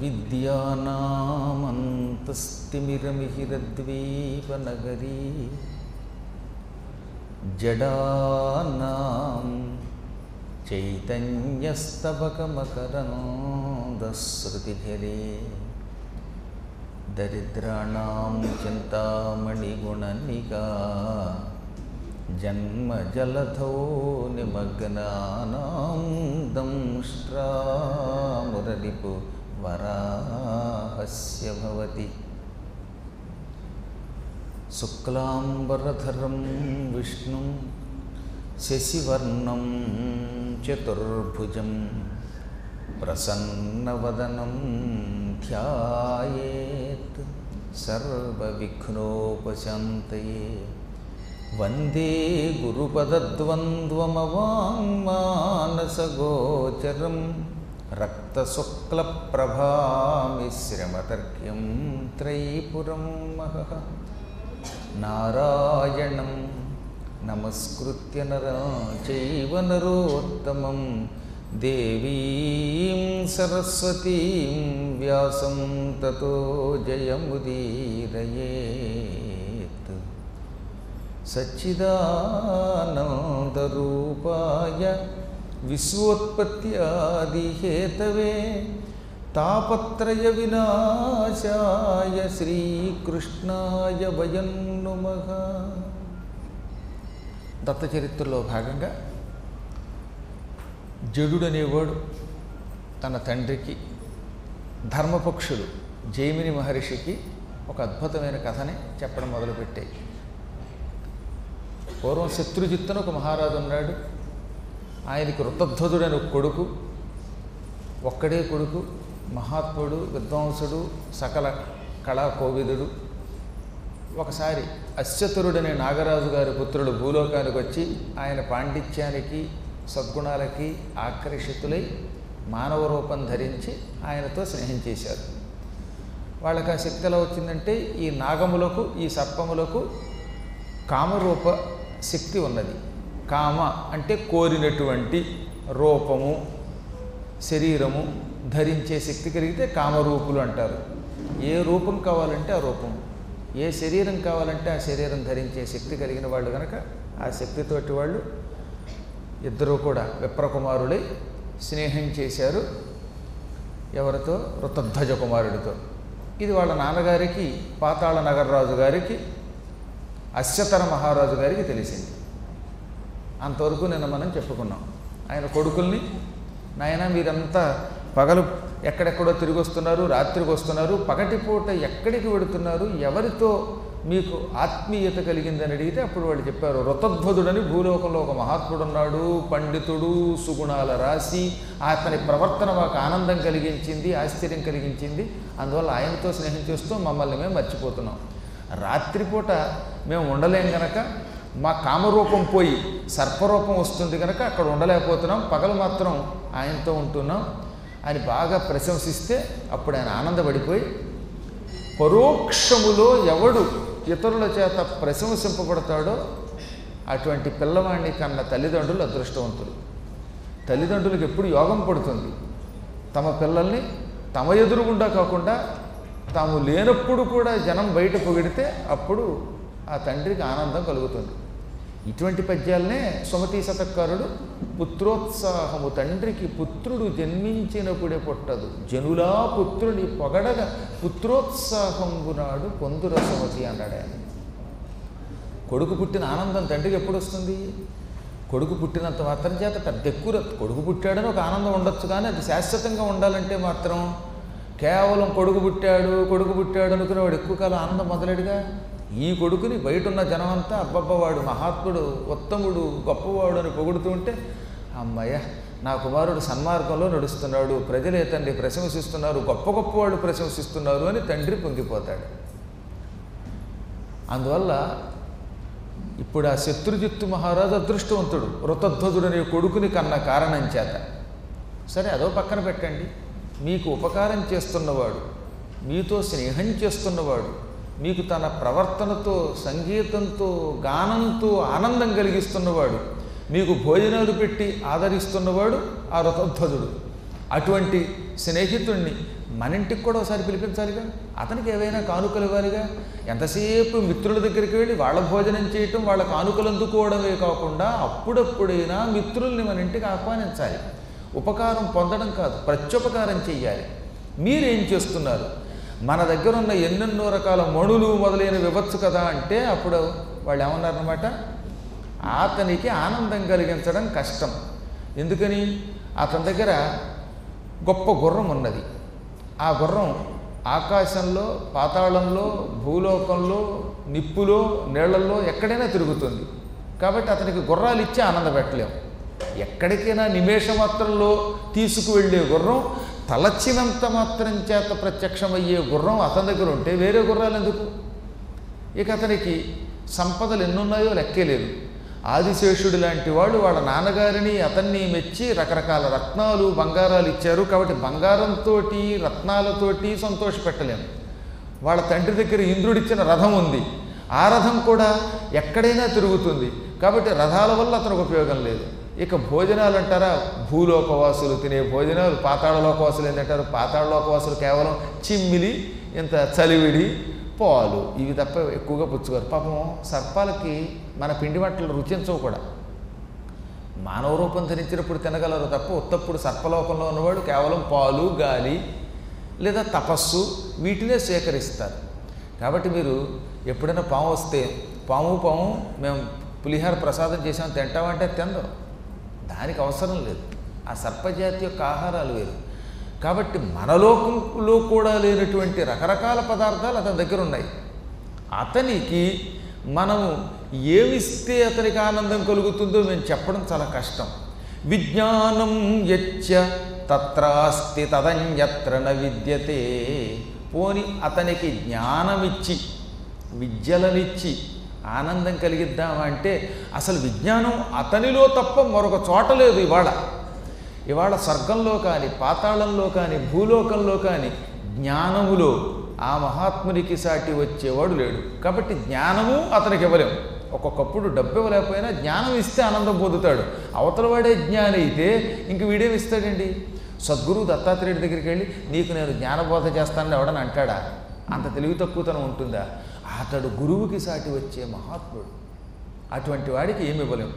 అవిద్యానామంతస్తిమిరమిహిరద్వీపనగరీ జడానాం చైతన్యస్తబకమకరందశ్రుతిఝరే దరిద్రాణం చింతామణిగుణనికా జన్మజలధో నిమగ్నానాం దంష్ట్రామురరిపు వరాహస్య భవతి శుక్లాంబరధరం విష్ణుం శశివర్ణం చతుర్భుజం ప్రసన్నవదనం ధ్యాయేత్ సర్వవిఘ్నోపశాంతయే వందే గురుపదద్వంద్వమవాङ्మానసగోచరం రక్తశుక్లప్రభామిశ్రమతర్క్యం త్రైపురం మహః నారాయణం నమస్కృత్య నరం చైవ నరోత్తమం దేవీం సరస్వతీం వ్యాసం తతో జయముదీరయేత్ సచ్చిదానందరూపాయ విశ్వోత్పత్యాదిహేతవే తాపత్రయ వినాశాయ శ్రీకృష్ణాయ వయం నుమః దత్తచరిత్రలో భాగంగా జడుడు అనేవాడు తన తండ్రికి ధర్మపక్షులు జైమిని మహర్షికి ఒక అద్భుతమైన కథని చెప్పడం మొదలుపెట్టాయి పూర్వం శత్రుజిత్తును ఒక మహారాజు ఉన్నాడు ఆయనకి ఋతధ్వజుడు అని ఒక కొడుకు ఒక్కడే కొడుకు మహాత్ముడు విద్వాంసుడు సకల కళా కోవిదుడు ఒకసారి అశ్వతురుడనే నాగరాజు గారి పుత్రుడు భూలోకానికి వచ్చి ఆయన పాండిత్యానికి సద్గుణాలకి ఆకర్షితులై మానవ రూపం ధరించి ఆయనతో స్నేహం చేశారు వాళ్ళకి ఆ శక్తి ఎలా వచ్చిందంటే ఈ నాగములకు ఈ సర్పములకు కామరూప శక్తి ఉన్నది కామ అంటే కోరినటువంటి రూపము శరీరము ధరించే శక్తి కలిగితే కామరూపులు అంటారు ఏ రూపం కావాలంటే ఆ రూపం ఏ శరీరం కావాలంటే ఆ శరీరం ధరించే శక్తి కలిగిన వాళ్ళు కనుక ఆ శక్తితోటి వాళ్ళు ఇద్దరూ కూడా విప్రకుమారులై స్నేహం చేశారు ఎవరితో ఋతధ్వజ కుమారుడితో ఇది వాళ్ళ నాన్నగారికి పాతాళ నగరరాజు గారికి అశ్వతర మహారాజు గారికి తెలిసింది అంతవరకు నిన్న మనం చెప్పుకున్నాం ఆయన కొడుకుల్ని నాయన మీరంతా పగలు ఎక్కడెక్కడో తిరిగి వస్తున్నారు రాత్రికి వస్తున్నారు పగటిపూట ఎక్కడికి వెడుతున్నారు ఎవరితో మీకు ఆత్మీయత కలిగిందని అడిగితే అప్పుడు వాళ్ళు చెప్పారు ఋతధ్వజుడని భూలోకంలో ఒక మహాత్ముడు ఉన్నాడు పండితుడు సుగుణాల రాశి అతని ప్రవర్తన మాకు ఆనందం కలిగించింది ఆశ్చర్యం కలిగించింది అందువల్ల ఆయనతో స్నేహం చేస్తూ మమ్మల్ని మేము మర్చిపోతున్నాం రాత్రిపూట మేము ఉండలేం గనక మా కామరూపం పోయి సర్పరూపం వస్తుంది కనుక అక్కడ ఉండలేకపోతున్నాం పగలు మాత్రం ఆయనతో ఉంటున్నాం అని బాగా ప్రశంసిస్తే అప్పుడు ఆయన ఆనందపడిపోయి పరోక్షములో ఎవడు ఇతరుల చేత ప్రశంసింపబడతాడో అటువంటి పిల్లవాడిని కన్న తల్లిదండ్రులు అదృష్టవంతులు తల్లిదండ్రులకు ఎప్పుడు యోగం పడుతుంది తమ పిల్లల్ని తమ ఎదురుగుండా కాకుండా తాము లేనప్పుడు కూడా జనం బయట పొగిడితే అప్పుడు ఆ తండ్రికి ఆనందం కలుగుతుంది ఇటువంటి పద్యాలనే సుమతి శతకారుడు పుత్రోత్సాహము తండ్రికి పుత్రుడు జన్మించినప్పుడే పుట్టదు జనులా పుత్రుని పొగడగా పుత్రోత్సాహంబు నాడు పొందుర సుమతి అన్నాడు ఆయన కొడుకు పుట్టిన ఆనందం తండ్రికి ఎప్పుడు వస్తుంది కొడుకు పుట్టినంత మాత్రం చేత పెద్ద ఎక్కువ కొడుకు పుట్టాడని ఒక ఆనందం ఉండొచ్చు కానీ అది శాశ్వతంగా ఉండాలంటే మాత్రం కేవలం కొడుకు పుట్టాడు కొడుకు పుట్టాడు అనుకునేవాడు ఎక్కువ కాలం ఆనందం మొదలెడుగా ఈ కొడుకుని బయట ఉన్న జనమంతా అబ్బబ్బవాడు మహాత్ముడు ఉత్తముడు గొప్పవాడు అని పొగుడుతూ ఉంటే అమ్మయ్య నా కుమారుడు సన్మార్గంలో నడుస్తున్నాడు ప్రజలే తండ్రి ప్రశంసిస్తున్నారు గొప్ప గొప్పవాడు ప్రశంసిస్తున్నారు అని తండ్రి పొంగిపోతాడు అందువల్ల ఇప్పుడు ఆ శత్రుజిత్తు మహారాజు అదృష్టవంతుడు ఋతధ్వజుడు అనే కొడుకుని కన్న కారణం చేత సరే అదో పక్కన పెట్టండి మీకు ఉపకారం చేస్తున్నవాడు మీతో స్నేహం చేస్తున్నవాడు మీకు తన ప్రవర్తనతో సంగీతంతో గానంతో ఆనందం కలిగిస్తున్నవాడు మీకు భోజనాలు పెట్టి ఆదరిస్తున్నవాడు ఆ రథధ్వజుడు అటువంటి స్నేహితుణ్ణి మన ఇంటికి కూడా ఒకసారి పిలిపించాలిగా అతనికి ఏవైనా కానుకలు ఇవ్వాలిగా ఎంతసేపు మిత్రుల దగ్గరికి వెళ్ళి వాళ్ళ భోజనం చేయటం వాళ్ళ కానుకలు అందుకోవడమే కాకుండా అప్పుడప్పుడైనా మిత్రుల్ని మన ఇంటికి ఆహ్వానించాలి ఉపకారం పొందడం కాదు ప్రత్యుపకారం చెయ్యాలి మీరేం చేస్తున్నారు మన దగ్గర ఉన్న ఎన్నెన్నో రకాల మణులు మొదలైనవి ఇవ్వచ్చు కదా అంటే అప్పుడు వాళ్ళు ఏమన్నారనమాట అతనికి ఆనందం కలిగించడం కష్టం ఎందుకని అతని దగ్గర గొప్ప గుర్రం ఉన్నది ఆ గుర్రం ఆకాశంలో పాతాళంలో భూలోకంలో నిప్పులో నీళ్లలో ఎక్కడైనా తిరుగుతుంది కాబట్టి అతనికి గుర్రాలు ఇచ్చి ఆనందపెట్టలేం ఎక్కడికైనా నిమేష మాత్రంలో తీసుకువెళ్ళే గుర్రం తలచినంత మాత్రం చేత ప్రత్యక్షమయ్యే గుర్రం అతని దగ్గర ఉంటే వేరే గుర్రాలు ఎందుకు ఇక అతనికి సంపదలు ఎన్నున్నాయో లెక్కేలేదు ఆదిశేషుడు లాంటి వాళ్ళు వాళ్ళ నాన్నగారిని అతన్ని మెచ్చి రకరకాల రత్నాలు బంగారాలు ఇచ్చారు కాబట్టి బంగారంతో రత్నాలతోటి సంతోషపెట్టలేము వాళ్ళ తండ్రి దగ్గర ఇంద్రుడిచ్చిన రథం ఉంది ఆ రథం కూడా ఎక్కడైనా తిరుగుతుంది కాబట్టి రథాల వల్ల అతనికి ఉపయోగం లేదు ఇక భోజనాలు అంటారా భూలోకవాసులు తినే భోజనాలు పాతాళలోకవాసులు ఏంటంటారు పాతాళలోకవాసులు కేవలం చిమ్మిలి ఇంత చలివిడి పాలు ఇవి తప్ప ఎక్కువగా పుచ్చుకోరు పాపం సర్పాలకి మన పిండి వంటలు రుచించవు కూడా మానవ రూపం ధరించినప్పుడు తినగలరు తప్ప ఉత్తప్పుడు సర్పలోకంలో ఉన్నవాడు కేవలం పాలు గాలి లేదా తపస్సు వీటినే సేకరిస్తారు కాబట్టి మీరు ఎప్పుడైనా పాము వస్తే పాము పాము మేము పులిహార ప్రసాదం చేసాం తింటామంటే తిందాం దానికి అవసరం లేదు ఆ సర్పజాతి యొక్క ఆహారాలు వేరు కాబట్టి మన లోకంలో కూడా లేనటువంటి రకరకాల పదార్థాలు అతని దగ్గర ఉన్నాయి అతనికి మనము ఏమిస్తే అతనికి ఆనందం కలుగుతుందో మేము చెప్పడం చాలా కష్టం విజ్ఞానం యచ్చ తత్రాస్తి తదన్యత్ర న విద్యతే పోని అతనికి జ్ఞానమిచ్చి విద్యలనిచ్చి ఆనందం కలిగిద్దామంటే అసలు విజ్ఞానం అతనిలో తప్ప మరొక చోట లేదు ఇవాళ ఇవాళ స్వర్గంలో కానీ పాతాళంలో కానీ భూలోకంలో కానీ జ్ఞానములో ఆ మహాత్మునికి సాటి వచ్చేవాడు లేడు కాబట్టి జ్ఞానము అతనికి ఇవ్వలేము ఒక్కొక్కప్పుడు డబ్బు ఇవ్వలేకపోయినా జ్ఞానం ఇస్తే ఆనందం పొందుతాడు అవతల వాడే జ్ఞాని అయితే ఇంక వీడేమి ఇస్తాడండి సద్గురువు దత్తాత్రేయుడి దగ్గరికి వెళ్ళి నీకు నేను జ్ఞానబోధ చేస్తానని ఎవడని అంటాడా అంత తెలివి తక్కువతనం ఉంటుందా అతడు గురువుకి సాటి వచ్చే మహాత్ముడు అటువంటి వాడికి ఏమి ఇవ్వలేము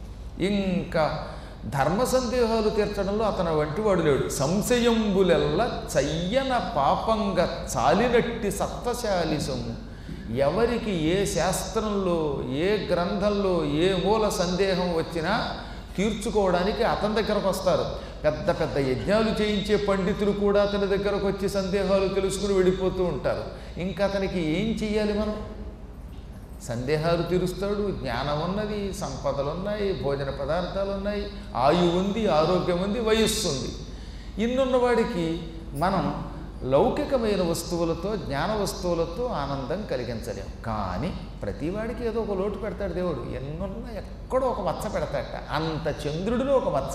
ఇంకా ధర్మ సందేహాలు తీర్చడంలో అతను వంటి వాడు లేడు సంశయంబులెల్ల చయ్యన పాపంగా చాలినట్టి సత్వశాలి సొమ్ము ఎవరికి ఏ శాస్త్రంలో ఏ గ్రంథంలో ఏ మూల సందేహం వచ్చినా తీర్చుకోవడానికి అతని దగ్గరకు వస్తారు పెద్ద పెద్ద యజ్ఞాలు చేయించే పండితులు కూడా అతని దగ్గరకు వచ్చి సందేహాలు తెలుసుకుని వెళ్ళిపోతూ ఉంటారు ఇంకా అతనికి ఏం చెయ్యాలి మనం సందేహాలు తీరుస్తాడు జ్ఞానం ఉన్నది సంపదలు ఉన్నాయి భోజన పదార్థాలు ఉన్నాయి ఆయువు ఉంది ఆరోగ్యం ఉంది వయస్సు ఉంది ఇన్నున్నవాడికి మనం లౌకికమైన వస్తువులతో జ్ఞాన వస్తువులతో ఆనందం కలిగించలేం కానీ ప్రతివాడికి ఏదో ఒక లోటు పెడతాడు దేవుడు ఎన్నున్నా ఎక్కడో ఒక మచ్చ పెడతాడట అంత చంద్రుడిలో ఒక మచ్చ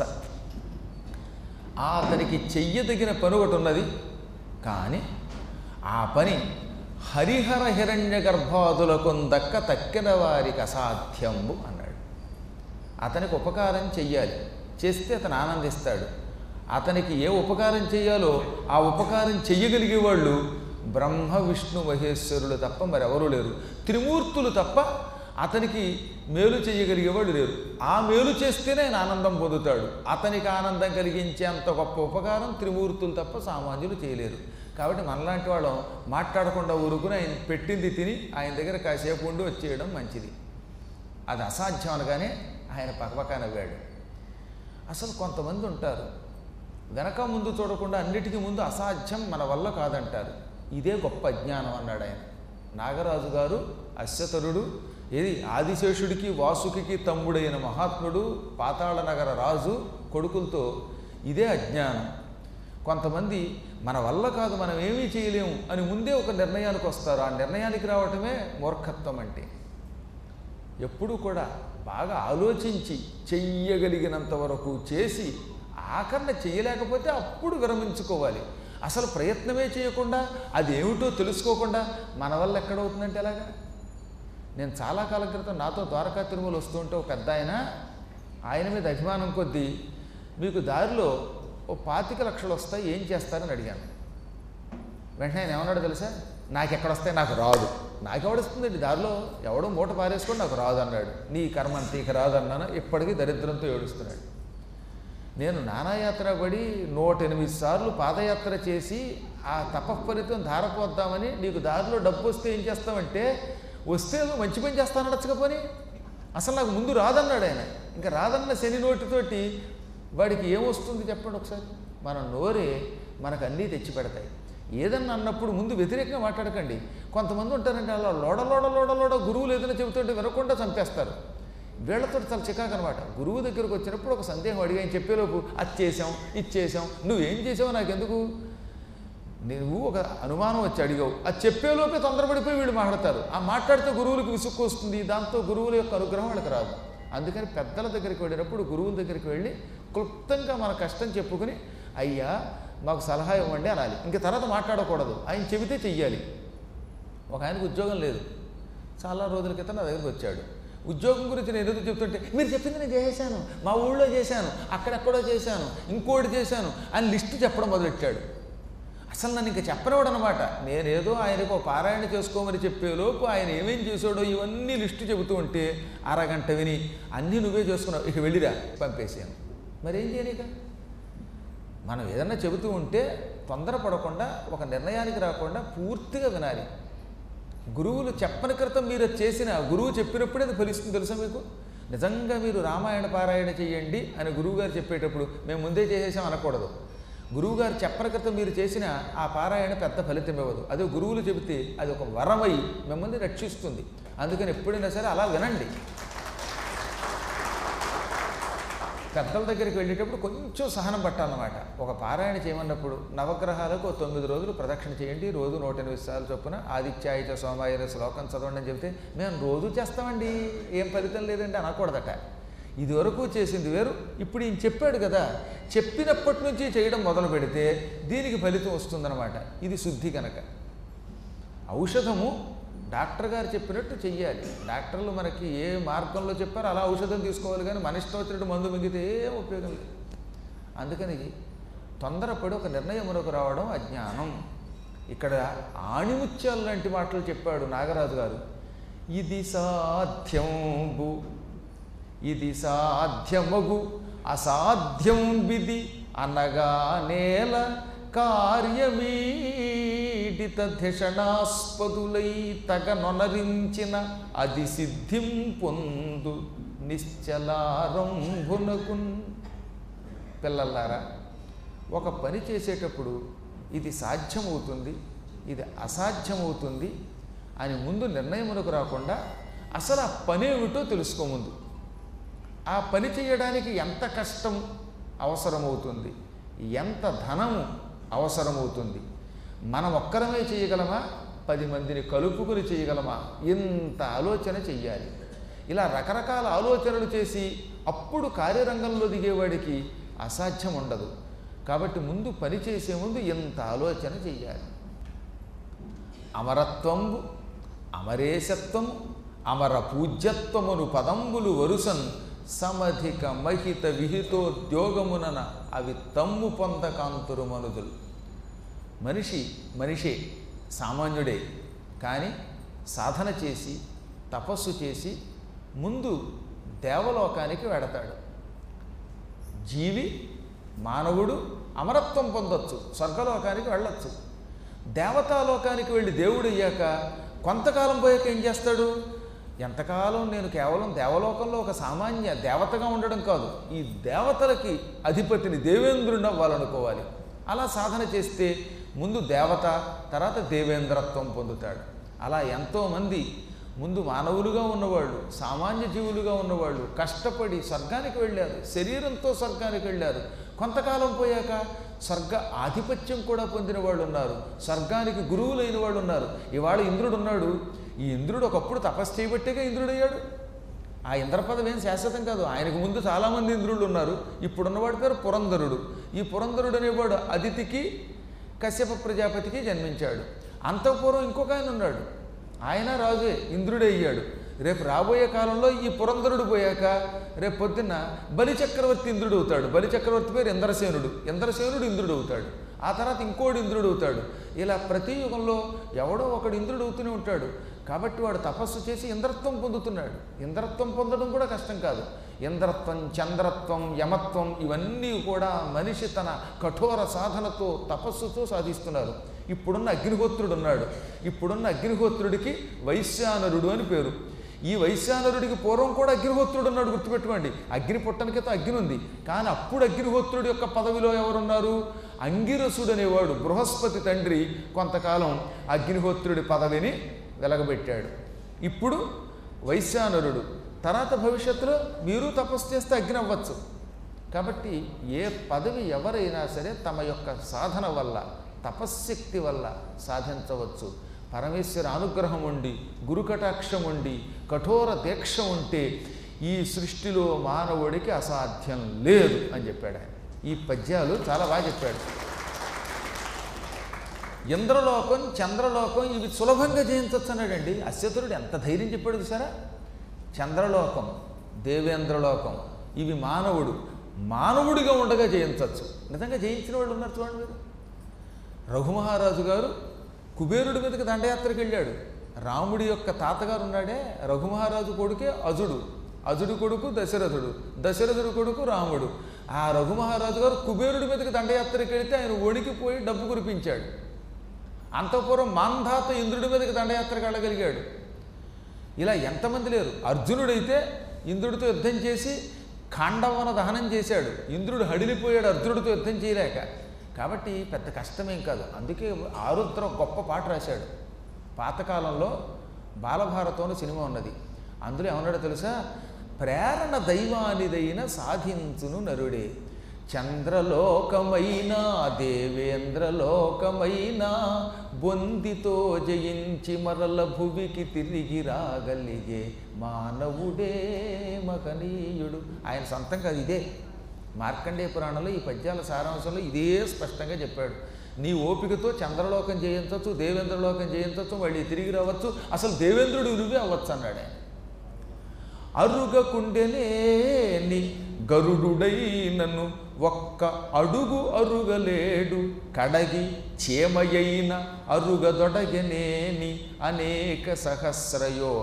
ఆ అతనికి చెయ్యదగిన పని ఒకటి ఉన్నది కానీ ఆ పని హరిహర హిరణ్య గర్భాదులకు దక్క తక్కిన వారికి అసాధ్యంబు అన్నాడు అతనికి ఉపకారం చెయ్యాలి చేస్తే అతను ఆనందిస్తాడు అతనికి ఏ ఉపకారం చేయాలో ఆ ఉపకారం చెయ్యగలిగే వాళ్ళు బ్రహ్మ విష్ణు మహేశ్వరులు తప్ప మరెవరూ లేరు త్రిమూర్తులు తప్ప అతనికి మేలు చేయగలిగేవాడు లేరు ఆ మేలు చేస్తేనే ఆయన ఆనందం పొందుతాడు అతనికి ఆనందం కలిగించేంత గొప్ప ఉపకారం త్రిమూర్తులు తప్ప సామాన్యులు చేయలేరు కాబట్టి మనలాంటి వాళ్ళం మాట్లాడకుండా ఊరుకుని ఆయన పెట్టింది తిని ఆయన దగ్గర కాసేపు ఉండి వచ్చేయడం మంచిది అది అసాధ్యం అనగానే ఆయన పక్కపక్క నవ్వాడు అసలు కొంతమంది ఉంటారు వెనక ముందు చూడకుండా అన్నిటికీ ముందు అసాధ్యం మన వల్ల కాదంటారు ఇదే గొప్ప అజ్ఞానం అన్నాడు ఆయన నాగరాజు గారు అశ్వతరుడు ఏది ఆదిశేషుడికి వాసుకి తమ్ముడైన మహాత్ముడు పాతాళ నగర రాజు కొడుకులతో ఇదే అజ్ఞానం కొంతమంది మన వల్ల కాదు మనం ఏమీ చేయలేము అని ముందే ఒక నిర్ణయానికి వస్తారు ఆ నిర్ణయానికి రావటమే మూర్ఖత్వం అంటే ఎప్పుడూ కూడా బాగా ఆలోచించి చెయ్యగలిగినంత వరకు చేసి ఆఖరణ చేయలేకపోతే అప్పుడు విరమించుకోవాలి అసలు ప్రయత్నమే చేయకుండా అది ఏమిటో తెలుసుకోకుండా మన వల్ల ఎక్కడవుతుందంటే ఎలాగా నేను చాలా కాలం క్రితం నాతో ద్వారకా తిరుమల వస్తుంటే ఒక పెద్ద ఆయన ఆయన మీద అభిమానం కొద్దీ మీకు దారిలో ఓ పాతిక లక్షలు వస్తాయి ఏం చేస్తారని అడిగాను వెంటనే ఆయన ఏమన్నాడు తెలుసా నాకు ఎక్కడ వస్తాయి నాకు రాదు నాకెవడొస్తుందండి దారిలో ఎవడో మూట పారేసుకొని నాకు రాదు అన్నాడు నీ కర్మ అంత ఇక రాదు అన్నాను ఇప్పటికీ దరిద్రంతో ఏడుస్తున్నాడు నేను నానాయాత్ర పడి నూట ఎనిమిది సార్లు పాదయాత్ర చేసి ఆ తపఫలితం ధారపోద్దామని నీకు దారిలో డబ్బు వస్తే ఏం చేస్తామంటే వస్తే ఏదో మంచి పని చేస్తానడచ్చుక పని అసలు నాకు ముందు రాదన్నాడు ఆయన ఇంకా రాదన్న శని నోటితోటి వాడికి ఏమొస్తుంది చెప్పండి ఒకసారి మన నోరే మనకు అన్నీ తెచ్చి పెడతాయి ఏదన్నా అన్నప్పుడు ముందు వ్యతిరేకంగా మాట్లాడకండి కొంతమంది ఉంటారంటే అలా లోడ లోడ లోడ లోడ గురువులు ఏదైనా చెబుతుంటే వినకుండా చంపేస్తారు వీళ్ళతో చాలా చికాకు అనమాట గురువు దగ్గరకు వచ్చినప్పుడు ఒక సందేహం అడిగా ఆయన చెప్పేలోపు అది చేసాం ఇది చేసాం నువ్వేం చేసావు నాకెందుకు నువ్వు ఒక అనుమానం వచ్చి అడిగావు అది చెప్పేలోపే తొందరపడిపోయి వీళ్ళు మాట్లాడతారు ఆ మాట్లాడితే గురువులకు విసుక్కు వస్తుంది దాంతో గురువుల యొక్క అనుగ్రహం వాళ్ళకి రాదు అందుకని పెద్దల దగ్గరికి వెళ్ళినప్పుడు గురువుల దగ్గరికి వెళ్ళి క్లుప్తంగా మన కష్టం చెప్పుకుని అయ్యా మాకు సలహా ఇవ్వండి అనాలి ఇంక తర్వాత మాట్లాడకూడదు ఆయన చెబితే చెయ్యాలి ఒక ఆయనకు ఉద్యోగం లేదు చాలా రోజుల క్రితం నా దగ్గరికి వచ్చాడు ఉద్యోగం గురించి నేను ఎదురు చెప్తుంటే మీరు చెప్పింది నేను చేశాను మా ఊళ్ళో చేశాను అక్కడెక్కడో చేశాను ఇంకోటి చేశాను అని లిస్టు చెప్పడం మొదలెట్టాడు అసలు నన్ను ఇంకా చెప్పనివాడు అనమాట నేనేదో ఆయనకు ఒక పారాయణ చేసుకోమని చెప్పేలోపు ఆయన ఏమేం చేశాడో ఇవన్నీ లిస్టు చెబుతూ ఉంటే అరగంట విని అన్నీ నువ్వే చేసుకున్నావు ఇక వెళ్ళిరా పంపేసాను మరి ఏం చేయలేక మనం ఏదన్నా చెబుతూ ఉంటే తొందరపడకుండా ఒక నిర్ణయానికి రాకుండా పూర్తిగా వినాలి గురువులు చెప్పని క్రితం మీరు అది చేసిన గురువు చెప్పినప్పుడే అది ఫలిస్తుంది తెలుసా మీకు నిజంగా మీరు రామాయణ పారాయణ చేయండి అని గురువుగారు చెప్పేటప్పుడు మేము ముందే చేసేసాం అనకూడదు గురువుగారు చెప్పని క్రితం మీరు చేసిన ఆ పారాయణ పెద్ద ఫలితం ఇవ్వదు అదే గురువులు చెబితే అది ఒక వరమై మిమ్మల్ని రక్షిస్తుంది అందుకని ఎప్పుడైనా సరే అలా వినండి పెద్దల దగ్గరికి వెళ్ళేటప్పుడు కొంచెం సహనం పట్టాలన్నమాట ఒక పారాయణ చేయమన్నప్పుడు నవగ్రహాలకు ఓ తొమ్మిది రోజులు ప్రదక్షిణ చేయండి రోజు నూట ఎనిమిది సార్లు చొప్పున ఆదిత్యాయుచ సోమాయ శ్లోకం చదవండి అని చెప్తే మేము రోజు చేస్తామండి ఏం ఫలితం లేదండి అనకూడదట ఇది వరకు చేసింది వేరు ఇప్పుడు ఈయన చెప్పాడు కదా చెప్పినప్పటి నుంచి చేయడం మొదలు పెడితే దీనికి ఫలితం వస్తుందన్నమాట ఇది శుద్ధి కనుక ఔషధము డాక్టర్ గారు చెప్పినట్టు చెయ్యాలి డాక్టర్లు మనకి ఏ మార్గంలో చెప్పారో అలా ఔషధం తీసుకోవాలి కానీ మన ఇష్టం వచ్చినట్టు మందు మింగితే ఏం ఉపయోగం లేదు అందుకని తొందరపడి ఒక నిర్ణయమునకు రావడం అజ్ఞానం ఇక్కడ ఆణిముత్యాలు లాంటి మాటలు చెప్పాడు నాగరాజు గారు ఇది సాధ్యంబు ఇది సాధ్యమగు అసాధ్యం విధి అనగా నేల కార్యమీడిత ధిషణాస్పదులై తగ నొనరించిన అది సిద్ధిం పొందు నిశ్చలారంభునకున్ పిల్లలారా ఒక పని చేసేటప్పుడు ఇది సాధ్యమవుతుంది ఇది అసాధ్యమవుతుంది అని ముందు నిర్ణయమునకు రాకుండా అసలు ఆ పనేమిటో తెలుసుకో ముందు ఆ పని చేయడానికి ఎంత కష్టం అవసరమవుతుంది ఎంత ధనము అవసరమవుతుంది మనం ఒక్కరమే చేయగలమా పది మందిని కలుపుకుని చేయగలమా ఇంత ఆలోచన చెయ్యాలి ఇలా రకరకాల ఆలోచనలు చేసి అప్పుడు కార్యరంగంలో దిగేవాడికి అసాధ్యం ఉండదు కాబట్టి ముందు పని చేసే ముందు ఇంత ఆలోచన చెయ్యాలి అమరత్వంబు అమరేశత్వము అమర పూజ్యత్వమును పదంబులు వరుసన్ సమధిక మహిత విహితోద్యోగమునన అవి తమ్ము పొందకాంతురు మనుదులు మనిషి మనిషే సామాన్యుడే కానీ సాధన చేసి తపస్సు చేసి ముందు దేవలోకానికి వెడతాడు జీవి మానవుడు అమరత్వం పొందొచ్చు స్వర్గలోకానికి వెళ్ళొచ్చు దేవతాలోకానికి వెళ్ళి దేవుడు అయ్యాక కొంతకాలం పోయాక ఏం చేస్తాడు ఎంతకాలం నేను కేవలం దేవలోకంలో ఒక సామాన్య దేవతగా ఉండడం కాదు ఈ దేవతలకి అధిపతిని దేవేంద్రుని అవ్వాలనుకోవాలి అలా సాధన చేస్తే ముందు దేవత తర్వాత దేవేంద్రత్వం పొందుతాడు అలా ఎంతోమంది ముందు మానవులుగా ఉన్నవాళ్ళు సామాన్య జీవులుగా ఉన్నవాళ్ళు కష్టపడి స్వర్గానికి వెళ్ళారు శరీరంతో స్వర్గానికి వెళ్ళారు కొంతకాలం పోయాక స్వర్గ ఆధిపత్యం కూడా పొందిన వాళ్ళు ఉన్నారు స్వర్గానికి గురువులైన వాళ్ళు ఉన్నారు ఇవాళ ఇంద్రుడు ఉన్నాడు ఈ ఇంద్రుడు ఒకప్పుడు తపస్సు చేయబట్టేగా ఇంద్రుడయ్యాడు ఆ ఇంద్ర పదవి ఏం శాశ్వతం కాదు ఆయనకు ముందు చాలామంది ఇంద్రుళ్ళు ఉన్నారు ఇప్పుడున్నవాడి పేరు పురంధరుడు ఈ పురంధరుడు అనేవాడు అదితికి కశ్యప ప్రజాపతికి జన్మించాడు అంతఃపూర్వం ఇంకొక ఆయన ఉన్నాడు ఆయన రాజే ఇంద్రుడే అయ్యాడు రేపు రాబోయే కాలంలో ఈ పురంధరుడు పోయాక రేపు పొద్దున్న బలి చక్రవర్తి ఇంద్రుడు అవుతాడు బలి చక్రవర్తి పేరు ఇంద్రసేనుడు ఇంద్రసేనుడు ఇంద్రుడు అవుతాడు ఆ తర్వాత ఇంకోడు ఇంద్రుడు అవుతాడు ఇలా ప్రతి యుగంలో ఎవడో ఒకడు ఇంద్రుడు అవుతూనే ఉంటాడు కాబట్టి వాడు తపస్సు చేసి ఇంద్రత్వం పొందుతున్నాడు ఇంద్రత్వం పొందడం కూడా కష్టం కాదు ఇంద్రత్వం చంద్రత్వం యమత్వం ఇవన్నీ కూడా మనిషి తన కఠోర సాధనతో తపస్సుతో సాధిస్తున్నారు ఇప్పుడున్న అగ్నిహోత్రుడు ఉన్నాడు ఇప్పుడున్న అగ్నిహోత్రుడికి వైశ్యానరుడు అని పేరు ఈ వైశ్యానరుడికి పూర్వం కూడా అగ్నిహోత్రుడు ఉన్నాడు గుర్తుపెట్టుకోండి అగ్ని పుట్టనికతో అగ్ని ఉంది కానీ అప్పుడు అగ్నిహోత్రుడి యొక్క పదవిలో ఎవరున్నారు అంగిరసుడు అనేవాడు బృహస్పతి తండ్రి కొంతకాలం అగ్నిహోత్రుడి పదవిని వెలగబెట్టాడు ఇప్పుడు వైశ్యానరుడు తర్వాత భవిష్యత్తులో మీరు తపస్సు చేస్తే అగ్ని అవ్వచ్చు కాబట్టి ఏ పదవి ఎవరైనా సరే తమ యొక్క సాధన వల్ల తపశ్శక్తి వల్ల సాధించవచ్చు పరమేశ్వర అనుగ్రహం ఉండి గురుకటాక్షం ఉండి కఠోర దీక్ష ఉంటే ఈ సృష్టిలో మానవుడికి అసాధ్యం లేదు అని చెప్పాడు ఆయన ఈ పద్యాలు చాలా బాగా చెప్పాడు ఇంద్రలోకం చంద్రలోకం ఇవి సులభంగా జయించవచ్చు అన్నాడండి అశ్వతుడు ఎంత ధైర్యం చెప్పాడు చూసారా చంద్రలోకం దేవేంద్రలోకం ఇవి మానవుడు మానవుడిగా ఉండగా జయించవచ్చు నిజంగా జయించిన వాళ్ళు ఉన్నారు చూడండి మీరు రఘుమహారాజు గారు కుబేరుడి మీదకి దండయాత్రకు వెళ్ళాడు రాముడి యొక్క తాతగారు ఉన్నాడే రఘుమహారాజు కొడుకే అజుడు అజుడు కొడుకు దశరథుడు దశరథుడు కొడుకు రాముడు ఆ రఘుమహారాజు గారు కుబేరుడి మీదకి దండయాత్రకు వెళితే ఆయన వణికిపోయి డబ్బు కురిపించాడు అంతఃపురం మాంధాత ఇంద్రుడి మీదకి దండయాత్రకు వెళ్ళగలిగాడు ఇలా ఎంతమంది లేరు అర్జునుడైతే ఇంద్రుడితో యుద్ధం చేసి ఖాండవన దహనం చేశాడు ఇంద్రుడు హడిలిపోయాడు అర్జునుడితో యుద్ధం చేయలేక కాబట్టి పెద్ద కష్టమేం కాదు అందుకే ఆరుద్ర గొప్ప పాట రాశాడు పాతకాలంలో బాలభారతం అని సినిమా ఉన్నది అందులో ఏమన్నాడో తెలుసా ప్రేరణ దైవానిదైన సాధించును నరుడే చంద్రలోకమైన దేవేంద్రలోకమైన బొందితో జయించి మరల భువికి తిరిగి రాగలిగే మానవుడే మహనీయుడు ఆయన సొంతం కాదు ఇదే మార్కండేయ పురాణంలో ఈ పద్యాల సారాంశంలో ఇదే స్పష్టంగా చెప్పాడు నీ ఓపికతో చంద్రలోకం చేయించవచ్చు దేవేంద్రలోకం చేయించవచ్చు మళ్ళీ తిరిగి రావచ్చు అసలు దేవేంద్రుడు నువ్వే అవ్వచ్చు అన్నాడు ఆయన అరుగకుండెనేని గరుడుడైనను ఒక్క అడుగు అరుగలేడు కడగి చేమయైన అరుగదొడగనేని అనేక సహస్ర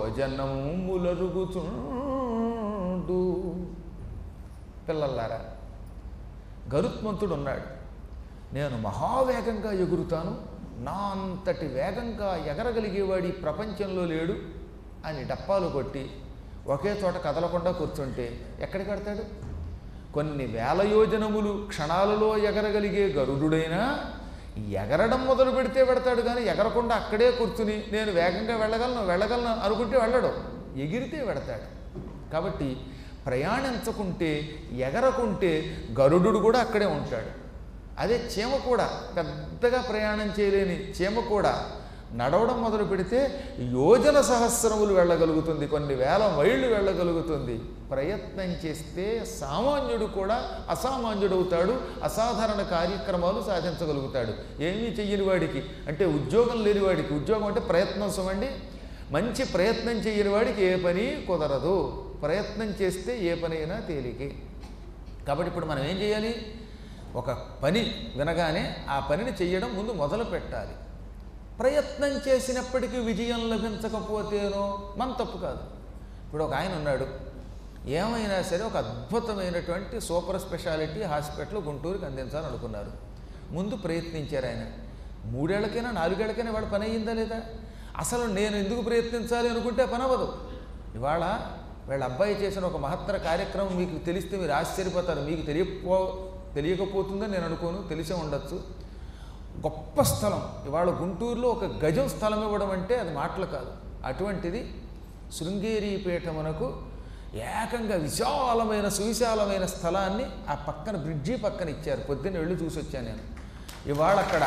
యోజనములరుగుచుండు పిల్లలారా గరుత్మంతుడు ఉన్నాడు నేను మహావేగంగా ఎగురుతాను నా అంతటి వేగంగా ఎగరగలిగేవాడి ఈ ప్రపంచంలో లేడు అని డప్పాలు కొట్టి ఒకే చోట కదలకుండా కూర్చుంటే ఎక్కడికి కడతాడు కొన్ని వేల యోజనములు క్షణాలలో ఎగరగలిగే గరుడుడైనా ఎగరడం మొదలు పెడితే పెడతాడు కానీ ఎగరకుండా అక్కడే కూర్చుని నేను వేగంగా వెళ్ళగలను వెళ్ళగలను అనుకుంటే వెళ్ళడు ఎగిరితే పెడతాడు కాబట్టి ప్రయాణించకుంటే ఎగరకుంటే గరుడు కూడా అక్కడే ఉంటాడు అదే చీమ కూడా పెద్దగా ప్రయాణం చేయలేని చీమ కూడా నడవడం మొదలు పెడితే యోజన సహస్రములు వెళ్ళగలుగుతుంది కొన్ని వేల మైళ్ళు వెళ్ళగలుగుతుంది ప్రయత్నం చేస్తే సామాన్యుడు కూడా అసామాన్యుడు అవుతాడు అసాధారణ కార్యక్రమాలు సాధించగలుగుతాడు ఏమీ చెయ్యని వాడికి అంటే ఉద్యోగం లేని వాడికి ఉద్యోగం అంటే ప్రయత్నం సుమండి మంచి ప్రయత్నం చేయని వాడికి ఏ పని కుదరదు ప్రయత్నం చేస్తే ఏ పనైనా తేలికే కాబట్టి ఇప్పుడు మనం ఏం చేయాలి ఒక పని వినగానే ఆ పనిని చెయ్యడం ముందు మొదలు పెట్టాలి ప్రయత్నం చేసినప్పటికీ విజయం లభించకపోతేనో మన తప్పు కాదు ఇప్పుడు ఒక ఆయన ఉన్నాడు ఏమైనా సరే ఒక అద్భుతమైనటువంటి సూపర్ స్పెషాలిటీ హాస్పిటల్ గుంటూరుకి అందించాలని అనుకున్నారు ముందు ప్రయత్నించారు ఆయన మూడేళ్లకైనా నాలుగేళ్లకైనా వాడు పని అయ్యిందా లేదా అసలు నేను ఎందుకు ప్రయత్నించాలి అనుకుంటే పని అవ్వదు ఇవాళ వీళ్ళ అబ్బాయి చేసిన ఒక మహత్తర కార్యక్రమం మీకు తెలిస్తే మీరు ఆశ్చర్యపోతారు మీకు తెలియపో తెలియకపోతుందని నేను అనుకోను తెలిసే ఉండొచ్చు గొప్ప స్థలం ఇవాళ గుంటూరులో ఒక గజం స్థలం ఇవ్వడం అంటే అది మాటలు కాదు అటువంటిది శృంగేరి పీఠమునకు ఏకంగా విశాలమైన సువిశాలమైన స్థలాన్ని ఆ పక్కన బ్రిడ్జి పక్కన ఇచ్చారు పొద్దున్న వెళ్ళి చూసి వచ్చాను నేను ఇవాళ అక్కడ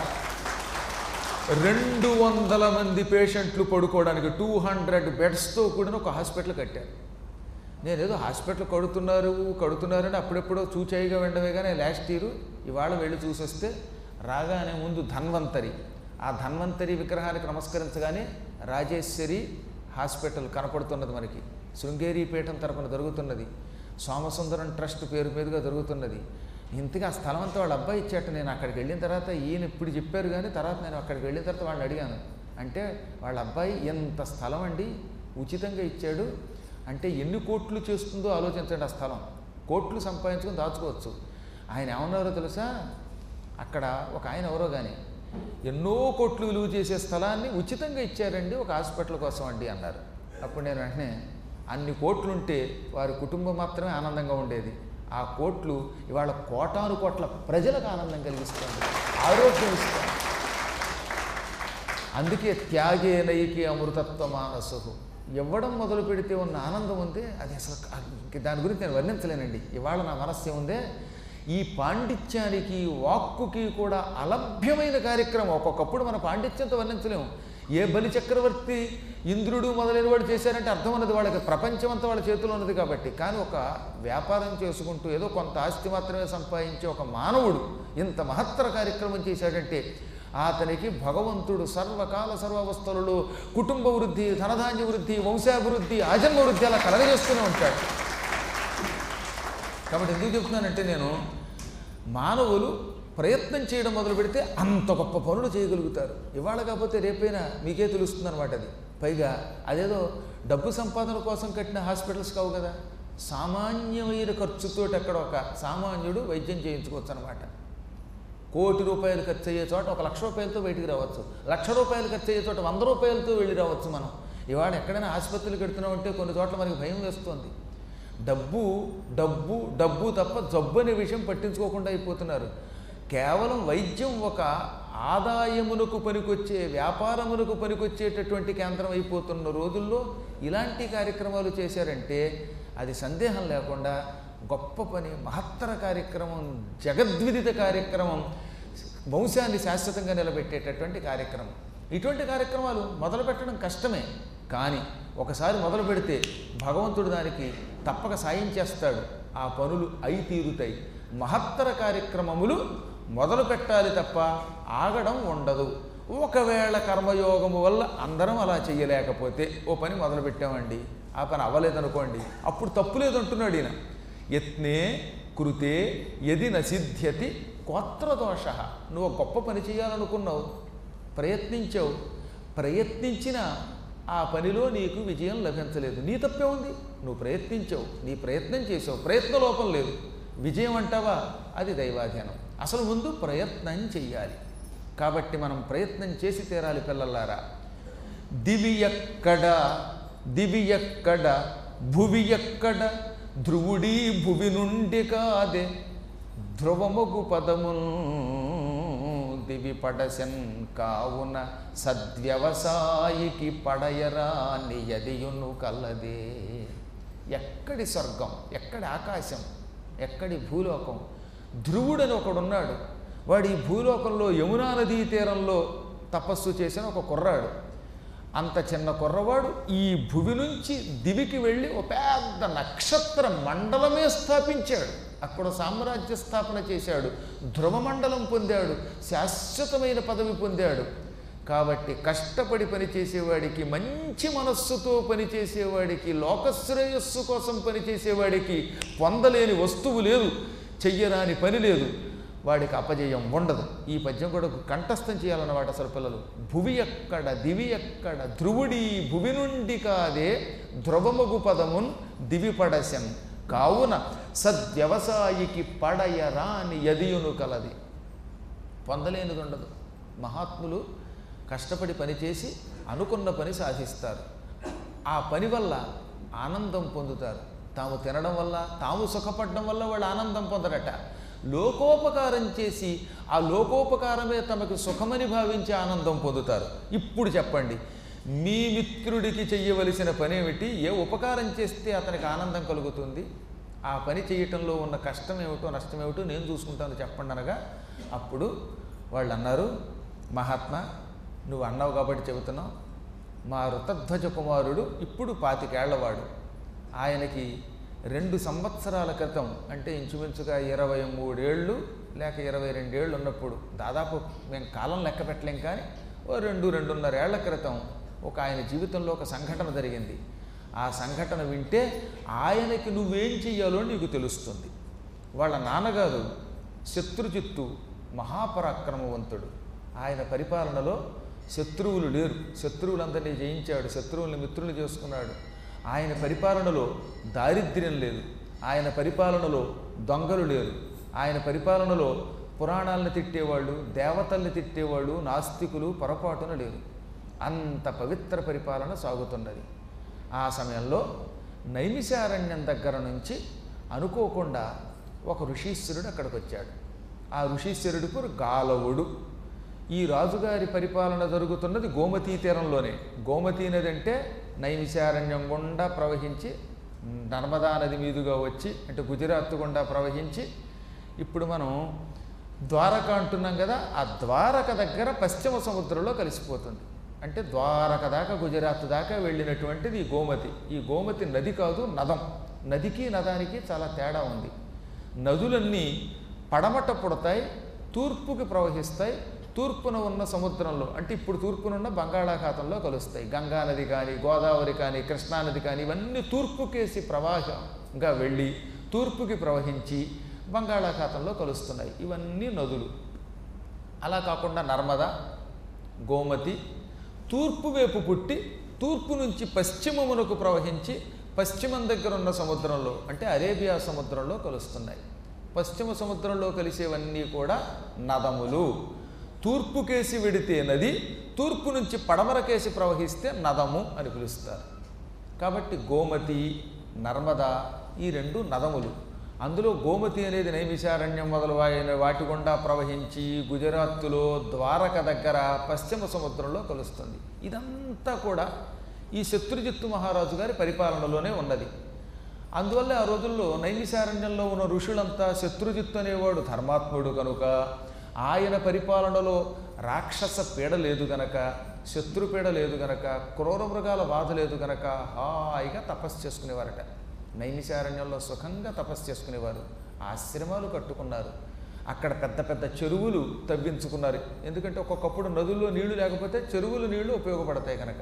రెండు వందల మంది పేషెంట్లు పడుకోవడానికి టూ హండ్రెడ్ బెడ్స్తో కూడిన ఒక హాస్పిటల్ కట్టారు నేను ఏదో హాస్పిటల్ కడుతున్నారు కడుతున్నారని అప్పుడెప్పుడో చూచాయిగా వెండమే కానీ లాస్ట్ ఇయర్ ఇవాళ వెళ్ళి చూసొస్తే రాగానే ముందు ధన్వంతరి ఆ ధన్వంతరి విగ్రహానికి నమస్కరించగానే రాజేశ్వరి హాస్పిటల్ కనపడుతున్నది మనకి శృంగేరి పీఠం తరపున జరుగుతున్నది సోమసుందరం ట్రస్ట్ పేరు మీదుగా జరుగుతున్నది ఇంతగా ఆ స్థలం అంతా వాళ్ళ అబ్బాయి ఇచ్చేట నేను అక్కడికి వెళ్ళిన తర్వాత ఈయన ఇప్పుడు చెప్పారు కానీ తర్వాత నేను అక్కడికి వెళ్ళిన తర్వాత వాళ్ళని అడిగాను అంటే వాళ్ళ అబ్బాయి ఎంత స్థలం అండి ఉచితంగా ఇచ్చాడు అంటే ఎన్ని కోట్లు చేస్తుందో ఆలోచించండి ఆ స్థలం కోట్లు సంపాదించుకొని దాచుకోవచ్చు ఆయన ఏమన్నారో తెలుసా అక్కడ ఒక ఆయన ఎవరో కానీ ఎన్నో కోట్లు విలువ చేసే స్థలాన్ని ఉచితంగా ఇచ్చారండి ఒక హాస్పిటల్ కోసం అండి అన్నారు అప్పుడు నేను వెంటనే అన్ని కోట్లుంటే వారి కుటుంబం మాత్రమే ఆనందంగా ఉండేది ఆ కోట్లు ఇవాళ కోటాను కోట్ల ప్రజలకు ఆనందం కలిగిస్తుంది ఆరోగ్యం ఇస్తుంది అందుకే త్యాగే నైకి అమృతత్వ మానసు ఇవ్వడం మొదలు పెడితే ఉన్న ఆనందం ఉందే అది అసలు ఇంక దాని గురించి నేను వర్ణించలేనండి ఇవాళ నా మనస్సు ఉందే ఈ పాండిత్యానికి వాక్కుకి కూడా అలభ్యమైన కార్యక్రమం ఒక్కొక్కప్పుడు మన పాండిత్యంతో వర్ణించలేము ఏ బలి చక్రవర్తి ఇంద్రుడు మొదలైన వాడు చేశారంటే అర్థం ఉన్నది వాళ్ళకి ప్రపంచం అంతా వాళ్ళ చేతిలో ఉన్నది కాబట్టి కానీ ఒక వ్యాపారం చేసుకుంటూ ఏదో కొంత ఆస్తి మాత్రమే సంపాదించే ఒక మానవుడు ఇంత మహత్తర కార్యక్రమం చేశాడంటే అతనికి భగవంతుడు సర్వకాల సర్వావస్థలలో కుటుంబ వృద్ధి ధనధాన్య వృద్ధి వంశాభివృద్ధి ఆజన్మ వృద్ధి అలా కలగజేస్తూనే ఉంటాడు కాబట్టి ఎందుకు చెప్తున్నానంటే నేను మానవులు ప్రయత్నం చేయడం మొదలు పెడితే అంత గొప్ప పనులు చేయగలుగుతారు ఇవాళ కాకపోతే రేపైనా మీకే తెలుస్తుంది అనమాట అది పైగా అదేదో డబ్బు సంపాదన కోసం కట్టిన హాస్పిటల్స్ కావు కదా సామాన్యమైన ఖర్చుతోటి అక్కడ ఒక సామాన్యుడు వైద్యం చేయించుకోవచ్చు అనమాట కోటి రూపాయలు ఖర్చు అయ్యే చోట ఒక లక్ష రూపాయలతో బయటికి రావచ్చు లక్ష రూపాయలు ఖర్చు అయ్యే చోట వంద రూపాయలతో వెళ్ళి రావచ్చు మనం ఇవాళ ఎక్కడైనా ఆసుపత్రులు కడుతున్నామంటే కొన్ని చోట్ల మనకి భయం వేస్తుంది డబ్బు డబ్బు డబ్బు తప్ప జబ్బు అనే విషయం పట్టించుకోకుండా అయిపోతున్నారు కేవలం వైద్యం ఒక ఆదాయమునకు పనికొచ్చే వ్యాపారమునకు పనికొచ్చేటటువంటి కేంద్రం అయిపోతున్న రోజుల్లో ఇలాంటి కార్యక్రమాలు చేశారంటే అది సందేహం లేకుండా గొప్ప పని మహత్తర కార్యక్రమం జగద్విదిత కార్యక్రమం వంశాన్ని శాశ్వతంగా నిలబెట్టేటటువంటి కార్యక్రమం ఇటువంటి కార్యక్రమాలు మొదలు పెట్టడం కష్టమే కానీ ఒకసారి మొదలు పెడితే భగవంతుడు దానికి తప్పక సాయం చేస్తాడు ఆ పనులు అయి తీరుతాయి మహత్తర కార్యక్రమములు మొదలు పెట్టాలి తప్ప ఆగడం ఉండదు ఒకవేళ కర్మయోగము వల్ల అందరం అలా చేయలేకపోతే ఓ పని మొదలు పెట్టామండి ఆ పని అవ్వలేదనుకోండి అప్పుడు తప్పు లేదంటున్నాడు ఈయన యత్నే కృతే యది నసిద్ధ్యతి కోత్రదోష నువ్వు గొప్ప పని చేయాలనుకున్నావు ప్రయత్నించావు ప్రయత్నించిన ఆ పనిలో నీకు విజయం లభించలేదు నీ తప్పే ఉంది నువ్వు ప్రయత్నించావు నీ ప్రయత్నం చేసావు ప్రయత్న లోపం లేదు విజయం అంటావా అది దైవాధీనం అసలు ముందు ప్రయత్నం చెయ్యాలి కాబట్టి మనం ప్రయత్నం చేసి తీరాలి పిల్లలారా దివి ఎక్కడ దివి ఎక్కడ భువి ఎక్కడ ధ్రువుడీ భువి నుండి కాదే ధ్రువముగు పదముల్ దివి పడసెన్ కావున సద్వ్యవసాయికి పడయరా నియదియును కలదే ఎక్కడి స్వర్గం ఎక్కడి ఆకాశం ఎక్కడి భూలోకం ధ్రువుడని ఒకడున్నాడు వాడు ఈ భూలోకంలో యమునా నదీ తీరంలో తపస్సు చేసిన ఒక కుర్రాడు అంత చిన్న కుర్రవాడు ఈ భువి నుంచి దివికి వెళ్ళి ఒక పెద్ద నక్షత్ర మండలమే స్థాపించాడు అక్కడ సామ్రాజ్య స్థాపన చేశాడు ధ్రువమండలం పొందాడు శాశ్వతమైన పదవి పొందాడు కాబట్టి కష్టపడి పనిచేసేవాడికి మంచి మనస్సుతో పనిచేసేవాడికి లోకశ్రేయస్సు కోసం పనిచేసేవాడికి పొందలేని వస్తువు లేదు చెయ్యరాని పని లేదు వాడికి అపజయం ఉండదు ఈ పద్యం కూడా కంఠస్థం చేయాలన్నమాట అసలు పిల్లలు భువి ఎక్కడ దివి ఎక్కడ ధ్రువుడి భువి నుండి కాదే ధ్రువముగు పదమున్ దివి పడసెన్ కావున సద్వ్యవసాయికి పడయరాని యదియును కలది పొందలేనిది ఉండదు మహాత్ములు కష్టపడి పనిచేసి అనుకున్న పని సాధిస్తారు ఆ పని వల్ల ఆనందం పొందుతారు తాము తినడం వల్ల తాము సుఖపడడం వల్ల వాళ్ళు ఆనందం పొందరట లోకోపకారం చేసి ఆ లోకోపకారమే తమకు సుఖమని భావించి ఆనందం పొందుతారు ఇప్పుడు చెప్పండి మీ మిత్రుడికి చెయ్యవలసిన పని ఏమిటి ఏ ఉపకారం చేస్తే అతనికి ఆనందం కలుగుతుంది ఆ పని చేయటంలో ఉన్న కష్టం ఏమిటో నష్టం ఏమిటో నేను చూసుకుంటాను చెప్పండి అనగా అప్పుడు వాళ్ళు అన్నారు మహాత్మా నువ్వు అన్నావు కాబట్టి చెబుతున్నావు మా ఋతధ్వజ కుమారుడు ఇప్పుడు పాతికేళ్లవాడు ఆయనకి రెండు సంవత్సరాల క్రితం అంటే ఇంచుమించుగా ఇరవై మూడేళ్ళు లేక ఇరవై రెండేళ్ళు ఉన్నప్పుడు దాదాపు మేము కాలం లెక్క పెట్టలేం కానీ ఓ రెండు రెండున్నర ఏళ్ల క్రితం ఒక ఆయన జీవితంలో ఒక సంఘటన జరిగింది ఆ సంఘటన వింటే ఆయనకి నువ్వేం చెయ్యాలో నీకు తెలుస్తుంది వాళ్ళ నాన్నగారు శత్రుజిత్తు మహాపరాక్రమవంతుడు ఆయన పరిపాలనలో శత్రువులు లేరు శత్రువులందరినీ జయించాడు శత్రువుల్ని మిత్రులు చేసుకున్నాడు ఆయన పరిపాలనలో దారిద్ర్యం లేదు ఆయన పరిపాలనలో దొంగలు లేరు ఆయన పరిపాలనలో పురాణాలను తిట్టేవాళ్ళు దేవతల్ని తిట్టేవాళ్ళు నాస్తికులు పొరపాటున లేరు అంత పవిత్ర పరిపాలన సాగుతున్నది ఆ సమయంలో నైమిషారణ్యం దగ్గర నుంచి అనుకోకుండా ఒక ఋషీశ్వరుడు అక్కడికి వచ్చాడు ఆ ఋషీశ్వరుడి పేరు గాలవుడు ఈ రాజుగారి పరిపాలన జరుగుతున్నది గోమతీ తీరంలోనే గోమతీ నది అంటే నైమిషారణ్యం గుండా ప్రవహించి నర్మదా నది మీదుగా వచ్చి అంటే గుజరాత్ గుండా ప్రవహించి ఇప్పుడు మనం ద్వారక అంటున్నాం కదా ఆ ద్వారక దగ్గర పశ్చిమ సముద్రంలో కలిసిపోతుంది అంటే ద్వారక దాకా గుజరాత్ దాకా వెళ్ళినటువంటిది ఈ గోమతి ఈ గోమతి నది కాదు నదం నదికి నదానికి చాలా తేడా ఉంది నదులన్నీ పడమట పుడతాయి తూర్పుకి ప్రవహిస్తాయి తూర్పున ఉన్న సముద్రంలో అంటే ఇప్పుడు తూర్పునున్న బంగాళాఖాతంలో కలుస్తాయి గంగా నది కానీ గోదావరి కానీ కృష్ణానది కానీ ఇవన్నీ తూర్పుకేసి ప్రవాహంగా వెళ్ళి తూర్పుకి ప్రవహించి బంగాళాఖాతంలో కలుస్తున్నాయి ఇవన్నీ నదులు అలా కాకుండా నర్మద గోమతి తూర్పు వైపు పుట్టి తూర్పు నుంచి పశ్చిమమునకు ప్రవహించి పశ్చిమం దగ్గర ఉన్న సముద్రంలో అంటే అరేబియా సముద్రంలో కలుస్తున్నాయి పశ్చిమ సముద్రంలో కలిసేవన్నీ కూడా నదములు తూర్పుకేసి వెడితే నది తూర్పు నుంచి పడమరకేసి ప్రవహిస్తే నదము అని పిలుస్తారు కాబట్టి గోమతి నర్మద ఈ రెండు నదములు అందులో గోమతి అనేది నైమిషారణ్యం మొదలైన వాటి గుండా ప్రవహించి గుజరాత్తులో ద్వారక దగ్గర పశ్చిమ సముద్రంలో కలుస్తుంది ఇదంతా కూడా ఈ శత్రుజిత్తు మహారాజు గారి పరిపాలనలోనే ఉన్నది అందువల్ల ఆ రోజుల్లో నైమిషారణ్యంలో ఉన్న ఋషులంతా శత్రుజిత్తు అనేవాడు ధర్మాత్ముడు కనుక ఆయన పరిపాలనలో రాక్షస పీడ లేదు గనక శత్రుపీడ లేదు గనక క్రూర మృగాల బాధ లేదు గనక హాయిగా తపస్సు చేసుకునేవారట నైమిషారణ్యంలో సుఖంగా తపస్సు చేసుకునేవారు ఆశ్రమాలు కట్టుకున్నారు అక్కడ పెద్ద పెద్ద చెరువులు తవ్వించుకున్నారు ఎందుకంటే ఒక్కొక్కప్పుడు నదుల్లో నీళ్లు లేకపోతే చెరువులు నీళ్లు ఉపయోగపడతాయి కనుక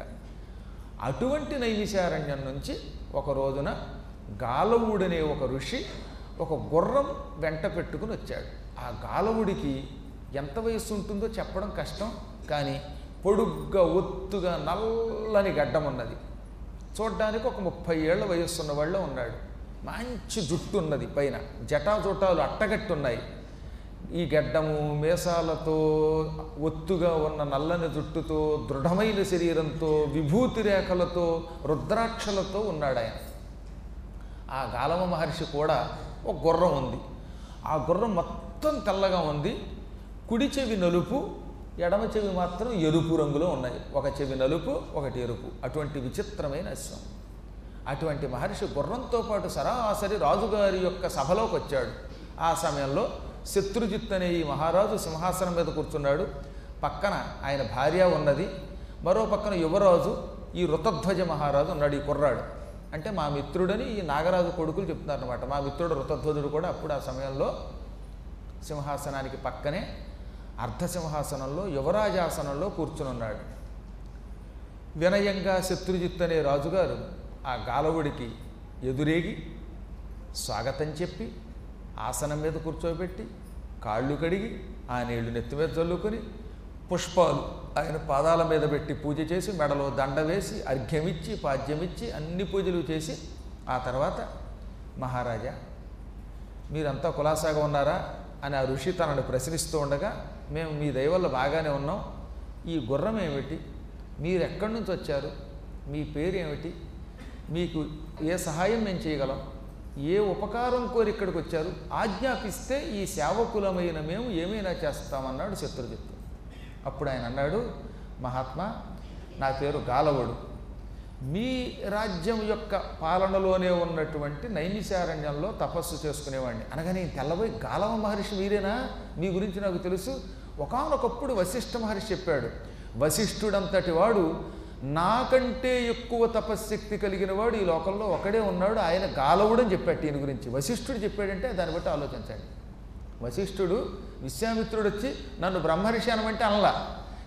అటువంటి నైమిషారణ్యం నుంచి ఒక రోజున గాలవుడనే ఒక ఋషి ఒక గుర్రం వెంట పెట్టుకుని వచ్చాడు ఆ గాలవుడికి ఎంత వయస్సు ఉంటుందో చెప్పడం కష్టం కానీ పొడుగ్గా ఒత్తుగా నల్లని గడ్డం ఉన్నది చూడ్డానికి ఒక ముప్పై ఏళ్ల వయస్సు ఉన్న వాళ్ళు ఉన్నాడు మంచి జుట్టు ఉన్నది పైన జటాజుటాలు అట్టగట్టున్నాయి ఈ గడ్డము మేసాలతో ఒత్తుగా ఉన్న నల్లని జుట్టుతో దృఢమైన శరీరంతో విభూతి రేఖలతో రుద్రాక్షలతో ఉన్నాడు ఆయన ఆ గాలవ మహర్షి కూడా ఒక గుర్రం ఉంది ఆ గుర్రం మొత్తం తెల్లగా ఉంది కుడి చెవి నలుపు ఎడమ చెవి మాత్రం ఎరుపు రంగులో ఉన్నాయి ఒక చెవి నలుపు ఒకటి ఎరుపు అటువంటి విచిత్రమైన అశ్వం అటువంటి మహర్షి గుర్రంతో పాటు సరాసరి రాజుగారి యొక్క సభలోకి వచ్చాడు ఆ సమయంలో శత్రుజిత్ అనే ఈ మహారాజు సింహాసనం మీద కూర్చున్నాడు పక్కన ఆయన భార్య ఉన్నది మరో పక్కన యువరాజు ఈ ఋతధ్వజ మహారాజు ఉన్నాడు ఈ కుర్రాడు అంటే మా మిత్రుడని ఈ నాగరాజు కొడుకులు చెప్తున్నారనమాట మా మిత్రుడు ఋతధ్వజుడు కూడా అప్పుడు ఆ సమయంలో సింహాసనానికి పక్కనే అర్ధసింహాసనంలో యువరాజాసనంలో కూర్చునున్నాడు వినయంగా శత్రుజిత్ అనే రాజుగారు ఆ గాలవుడికి ఎదురేగి స్వాగతం చెప్పి ఆసనం మీద కూర్చోబెట్టి కాళ్ళు కడిగి ఆ నీళ్లు నెత్తి మీద చల్లుకొని పుష్పాలు ఆయన పాదాల మీద పెట్టి పూజ చేసి మెడలో దండ వేసి అర్ఘ్యమిచ్చి పాద్యమిచ్చి అన్ని పూజలు చేసి ఆ తర్వాత మహారాజా మీరంతా కులాసాగా ఉన్నారా అని ఆ ఋషి తనను ప్రశ్నిస్తూ ఉండగా మేము మీ దయ వల్ల బాగానే ఉన్నాం ఈ గుర్రం ఏమిటి మీరు ఎక్కడి నుంచి వచ్చారు మీ పేరు ఏమిటి మీకు ఏ సహాయం మేము చేయగలం ఏ ఉపకారం కోరి ఇక్కడికి వచ్చారు ఆజ్ఞాపిస్తే ఈ సేవకులమైన మేము ఏమైనా చేస్తామన్నాడు శత్రుజిత్తు అప్పుడు ఆయన అన్నాడు మహాత్మా నా పేరు గాలవుడు మీ రాజ్యం యొక్క పాలనలోనే ఉన్నటువంటి నైమిషారణ్యంలో తపస్సు చేసుకునేవాడిని అనగానే ఈయన తెల్లబోయి గాలవ మహర్షి మీరేనా మీ గురించి నాకు తెలుసు ఒకానొకప్పుడు వశిష్ఠ మహర్షి చెప్పాడు వశిష్ఠుడంతటి వాడు నాకంటే ఎక్కువ తపశ్శక్తి కలిగిన వాడు ఈ లోకంలో ఒకడే ఉన్నాడు ఆయన గాలవుడని చెప్పాడు ఈయన గురించి వశిష్ఠుడు చెప్పాడంటే దాన్ని బట్టి ఆలోచించండి వశిష్ఠుడు విశ్వామిత్రుడు వచ్చి నన్ను బ్రహ్మర్షి అనమంటే అనలా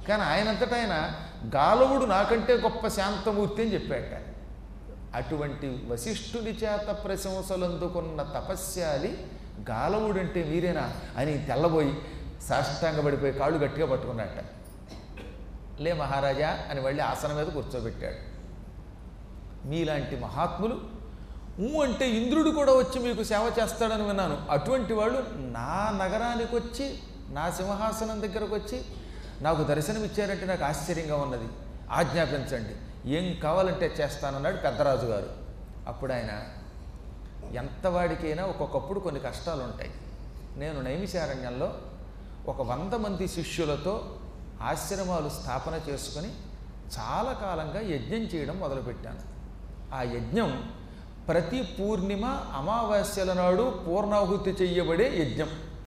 కానీ ఆయనంతటా ఆయన గాలవుడు నాకంటే గొప్ప శాంతమూర్తి అని చెప్పాట అటువంటి వశిష్ఠుని చేత ప్రశంసలందుకున్న తపస్యాలి గాలవుడంటే మీరేనా అని తెల్లబోయి సాష్టాంగ పడిపోయి కాళ్ళు గట్టిగా పట్టుకున్నట్ట లే మహారాజా అని వెళ్ళి ఆసనం మీద కూర్చోబెట్టాడు మీలాంటి మహాత్ములు ఊ అంటే ఇంద్రుడు కూడా వచ్చి మీకు సేవ చేస్తాడని విన్నాను అటువంటి వాళ్ళు నా నగరానికి వచ్చి నా సింహాసనం దగ్గరకు వచ్చి నాకు దర్శనం ఇచ్చారంటే నాకు ఆశ్చర్యంగా ఉన్నది ఆజ్ఞాపించండి ఏం కావాలంటే చేస్తానన్నాడు పెద్దరాజు గారు అప్పుడు ఆయన ఎంతవాడికైనా ఒక్కొక్కప్పుడు కొన్ని కష్టాలు ఉంటాయి నేను నైమిశారణ్యంలో ఒక వంద మంది శిష్యులతో ఆశ్రమాలు స్థాపన చేసుకొని చాలా కాలంగా యజ్ఞం చేయడం మొదలుపెట్టాను ఆ యజ్ఞం ప్రతి పూర్ణిమ అమావాస్యల నాడు పూర్ణాహుతి చెయ్యబడే యజ్ఞం